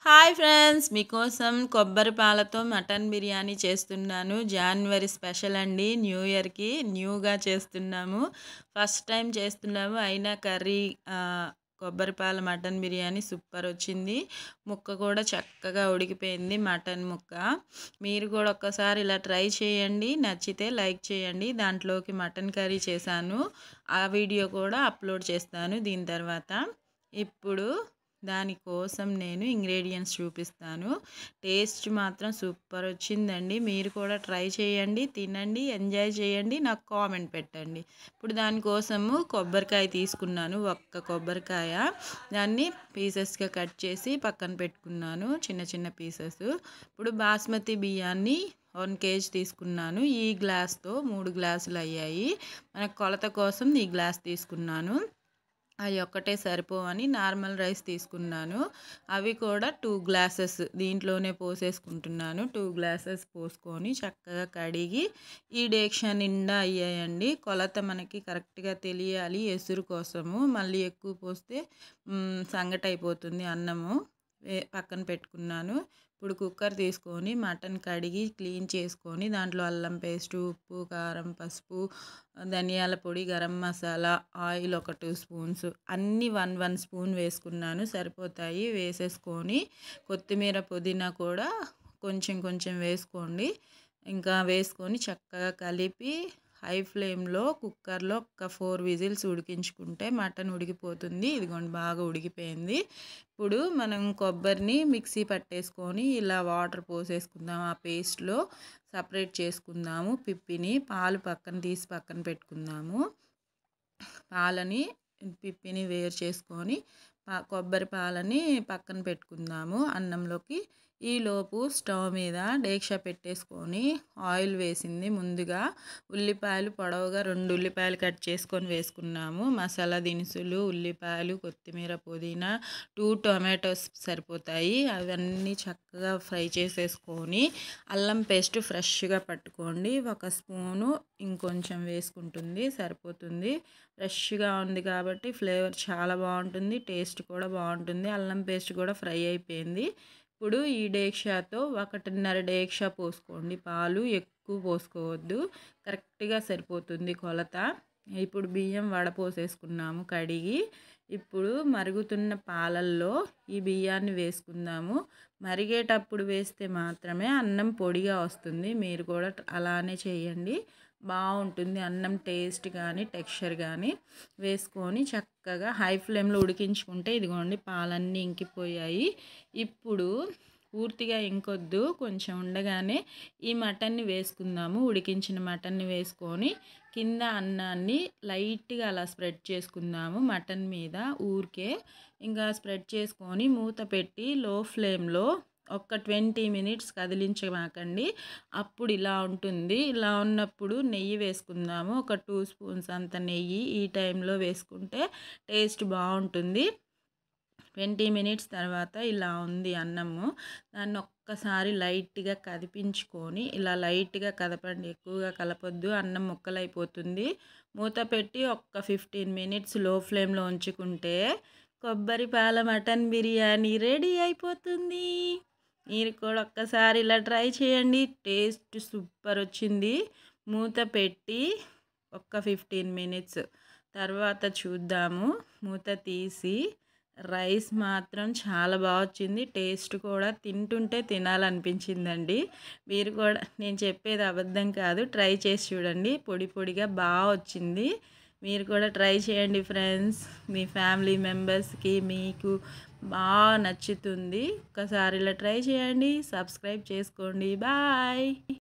hi friends మీకోసం కొబ్బరి పాలతో మటన్ బిర్యానీ చేస్తున్నాను జాన్వరి స్పెషల్ అండి న్యూ ఇయర్కి న్యూగా చేస్తున్నాము ఫస్ట్ టైం చేస్తున్నాము అయినా కర్రీ ఆ, కొబ్బరి పాల మటన్ బిర్యానీ సూపర్ వచ్చింది ముక్క కూడా చక్కగా ఉడికిపోయింది మటన్ ముక్క మీరు కూడా ఒక్కసారి ఇలా ట్రై చేయండి నచ్చితే లైక్ చేయండి దాంట్లోకి మటన్ కర్రీ చేశాను ఆ వీడియో కూడా అప్లోడ్ చేస్తాను దీని తర్వాత ఇప్పుడు దానికోసం నేను ఇంగ్రీడియంట్స్ చూపిస్తాను టేస్ట్ మాత్రం సూపర్ వచ్చిందండి మీరు కూడా ట్రై చేయండి తినండి ఎంజాయ్ చేయండి నాకు కామెంట్ పెట్టండి ఇప్పుడు దానికోసము కొబ్బరికాయ తీసుకున్నాను ఒక్క కొబ్బరికాయ దాన్ని పీసెస్గా కట్ చేసి పక్కన పెట్టుకున్నాను చిన్న చిన్న పీసెస్ ఇప్పుడు బాస్మతి బియ్యాన్ని వన్ కేజీ తీసుకున్నాను ఈ గ్లాస్తో మూడు గ్లాసులు అయ్యాయి మనకు కొలత కోసం ఈ గ్లాస్ తీసుకున్నాను అవి ఒక్కటే సరిపోవని నార్మల్ రైస్ తీసుకున్నాను అవి కూడా టూ గ్లాసెస్ దీంట్లోనే పోసేసుకుంటున్నాను టూ గ్లాసెస్ పోసుకొని చక్కగా కడిగి ఈ డేక్ష నిండా అయ్యాయండి కొలత మనకి కరెక్ట్గా తెలియాలి ఎసురు కోసము మళ్ళీ ఎక్కువ పోస్తే మ్, సంగటి అయిపోతుంది అన్నము వే- పక్కన పెట్టుకున్నాను ఇప్పుడు కుక్కర్ తీసుకొని మటన్ కడిగి క్లీన్ చేసుకొని దాంట్లో అల్లం పేస్ట్ ఉప్పు కారం పసుపు ధనియాల పొడి గరం మసాలా ఆయిల్ ఒక టూ స్పూన్స్ అన్నీ వన్ వన్ స్పూన్ వేసుకున్నాను సరిపోతాయి వేసేసుకొని కొత్తిమీర పుదీనా కూడా కొంచెం కొంచెం వేసుకోండి ఇంకా వేసుకొని చక్కగా కలిపి హై ఫ్లేమ్లో కుక్కర్లో ఒక ఫోర్ విజిల్స్ ఉడికించుకుంటే మటన్ ఉడికిపోతుంది ఇదిగోండి బాగా ఉడికిపోయింది ఇప్పుడు మనం కొబ్బరిని మిక్సీ పట్టేసుకొని ఇలా వాటర్ పోసేసుకుందాం ఆ పేస్ట్లో సపరేట్ చేసుకుందాము పిప్పిని పాలు పక్కన తీసి పక్కన పెట్టుకుందాము పాలని పిప్పిని వేరు చేసుకొని పా కొబ్బరి పాలని పక్కన పెట్టుకుందాము అన్నంలోకి ఈలోపు స్టవ్ మీద డేక్ష పెట్టేసుకొని ఆయిల్ వేసింది ముందుగా ఉల్లిపాయలు పొడవుగా రెండు ఉల్లిపాయలు కట్ చేసుకొని వేసుకున్నాము మసాలా దినుసులు ఉల్లిపాయలు కొత్తిమీర పుదీనా టూ టొమాటోస్ సరిపోతాయి అవన్నీ చక్కగా ఫ్రై చేసేసుకొని అల్లం పేస్ట్ ఫ్రెష్గా పట్టుకోండి ఒక స్పూను ఇంకొంచెం వేసుకుంటుంది సరిపోతుంది ఫ్రెష్గా ఉంది కాబట్టి ఫ్లేవర్ చాలా బాగుంటుంది టేస్ట్ కూడా బాగుంటుంది అల్లం పేస్ట్ కూడా ఫ్రై అయిపోయింది ఇప్పుడు ఈ డేక్షాతో ఒకటిన్నర డేక్షా పోసుకోండి పాలు ఎక్కువ పోసుకోవద్దు కరెక్ట్గా సరిపోతుంది కొలత ఇప్పుడు బియ్యం వడపోసేసుకున్నాము కడిగి ఇప్పుడు మరుగుతున్న పాలల్లో ఈ బియ్యాన్ని వేసుకుందాము మరిగేటప్పుడు వేస్తే మాత్రమే అన్నం పొడిగా వస్తుంది మీరు కూడా అలానే చేయండి బాగుంటుంది అన్నం టేస్ట్ కానీ టెక్స్చర్ కానీ వేసుకొని చక్కగా హై ఫ్లేమ్లో ఉడికించుకుంటే ఇదిగోండి పాలన్నీ ఇంకిపోయాయి ఇప్పుడు పూర్తిగా ఇంకొద్దు కొంచెం ఉండగానే ఈ మటన్ని వేసుకుందాము ఉడికించిన మటన్ని వేసుకొని కింద అన్నాన్ని లైట్గా అలా స్ప్రెడ్ చేసుకుందాము మటన్ మీద ఊరికే ఇంకా స్ప్రెడ్ చేసుకొని మూత పెట్టి లో ఫ్లేమ్లో ఒక ట్వంటీ మినిట్స్ కదిలించమాకండి అప్పుడు ఇలా ఉంటుంది ఇలా ఉన్నప్పుడు నెయ్యి వేసుకుందాము ఒక టూ స్పూన్స్ అంత నెయ్యి ఈ టైంలో వేసుకుంటే టేస్ట్ బాగుంటుంది ట్వంటీ మినిట్స్ తర్వాత ఇలా ఉంది అన్నము దాన్ని ఒక్కసారి లైట్గా కదిపించుకొని ఇలా లైట్గా కదపండి ఎక్కువగా కలపొద్దు అన్నం ముక్కలైపోతుంది మూత పెట్టి ఒక్క ఫిఫ్టీన్ మినిట్స్ లో ఫ్లేమ్లో ఉంచుకుంటే కొబ్బరి పాల మటన్ బిర్యానీ రెడీ అయిపోతుంది మీరు కూడా ఒక్కసారి ఇలా ట్రై చేయండి టేస్ట్ సూపర్ వచ్చింది మూత పెట్టి ఒక్క ఫిఫ్టీన్ మినిట్స్ తర్వాత చూద్దాము మూత తీసి రైస్ మాత్రం చాలా బాగా వచ్చింది టేస్ట్ కూడా తింటుంటే తినాలనిపించిందండి మీరు కూడా నేను చెప్పేది అబద్ధం కాదు ట్రై చేసి చూడండి పొడి పొడిగా బాగా వచ్చింది మీరు కూడా ట్రై చేయండి ఫ్రెండ్స్ మీ ఫ్యామిలీ మెంబర్స్కి మీకు బాగా నచ్చుతుంది ఒకసారి ఇలా ట్రై చేయండి సబ్స్క్రైబ్ చేసుకోండి బాయ్